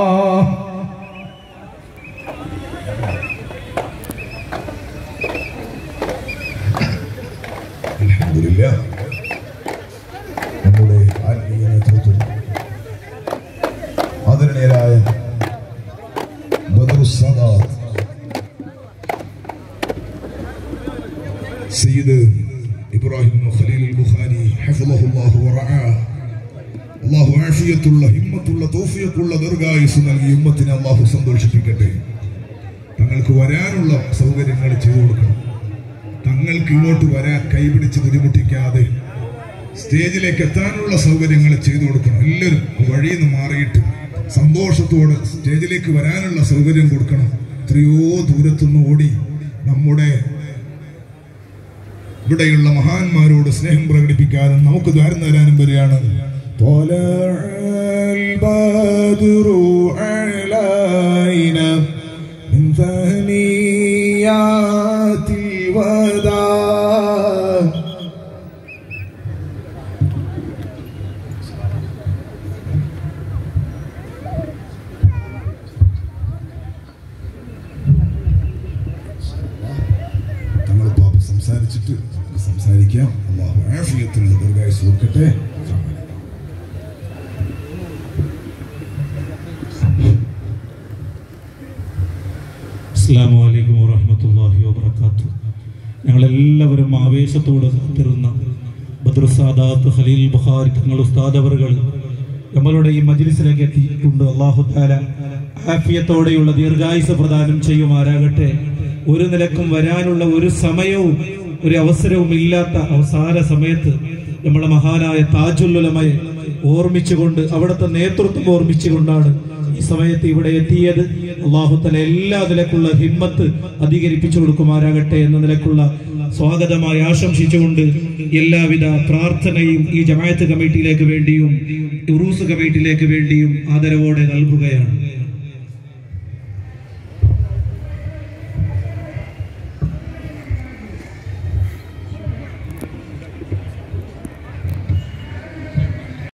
അൽഹംദുലില്ലാ നമ്മുടെ ആത്മീയ നേതൃത്വം ആദരണീയരായ ബദറുസ്സാദാത്ത് സയ്യിദ് ഇബ്രാഹിം ഖലീൽ ബുഖാരി ഹഫളഹുല്ലാഹു വറആ അള്ളാഹു ആഫിയത്തുള്ള ഹിമ്മത്തുള്ള തോഫിയക്കുള്ള ദീർഘായുസ് നൽകി ഉമ്മത്തിനെ അള്ളാഹു സന്തോഷിപ്പിക്കട്ടെ തങ്ങൾക്ക് വരാനുള്ള സൗകര്യങ്ങൾ ചെയ്തു കൊടുക്കണം തങ്ങൾക്ക് ഇങ്ങോട്ട് വരാൻ കൈപിടിച്ച് ബുദ്ധിമുട്ടിക്കാതെ സ്റ്റേജിലേക്ക് എത്താനുള്ള സൗകര്യങ്ങൾ ചെയ്തു കൊടുക്കണം എല്ലാവരും വഴിയിൽ നിന്ന് മാറിയിട്ട് സന്തോഷത്തോടെ സ്റ്റേജിലേക്ക് വരാനുള്ള സൗകര്യം കൊടുക്കണം എത്രയോ ദൂരത്തുനിന്ന് ഓടി നമ്മുടെ ഇവിടെയുള്ള മഹാന്മാരോട് സ്നേഹം പ്രകടിപ്പിക്കാനും നമുക്ക് ദ്വാരം തരാനും വരികയാണ് طلع البدر علينا من ثنيات الوداع തങ്ങളിപ്പോ അപ്പൊ സംസാരിച്ചിട്ട് നമുക്ക് സംസാരിക്കാം അള്ളാഹു ആഫിയത്തിനുള്ള ദീർഘായുസ് കൊടുക്കട്ടെ അസ്സാം വലൈക്കും വറഹമത്തല്ലാഹി വബർക്കാത്തു ഞങ്ങളെല്ലാവരും ആവേശത്തോടെ കാത്തിരുന്ന ബദ്ർ സാദാത്ത് ഖലീൽ ബുഖാരി തങ്ങൾ ഉസ്താദ് അവറുകൾ നമ്മളുടെ ഈ മജ്ലിസിലേക്ക് എത്തിയിട്ടുണ്ട് അള്ളാഹു താല ആഫിയത്തോടെയുള്ള ദീർഘായുസ് പ്രദാനം ചെയ്യുമാരാകട്ടെ ഒരു നിലക്കും വരാനുള്ള ഒരു സമയവും ഒരു അവസരവും ഇല്ലാത്ത അവസാന സമയത്ത് നമ്മുടെ മഹാനായ താജുല്ലുലമയെ ഓർമ്മിച്ചുകൊണ്ട് അവിടുത്തെ നേതൃത്വം ഓർമ്മിച്ചുകൊണ്ടാണ് ഈ സമയത്ത് ഇവിടെ എത്തിയത് അള്ളാഹുത്തല എല്ലാ നിലക്കുള്ള ഹിമ്മത്ത് അധികരിപ്പിച്ചു കൊടുക്കുമാരാകട്ടെ എന്ന നിലക്കുള്ള സ്വാഗതമായി ആശംസിച്ചുകൊണ്ട് എല്ലാവിധ പ്രാർത്ഥനയും ഈ ജമായത്ത് കമ്മിറ്റിയിലേക്ക് വേണ്ടിയും ഉറൂസ് കമ്മിറ്റിയിലേക്ക് വേണ്ടിയും ആദരവോടെ നൽകുകയാണ്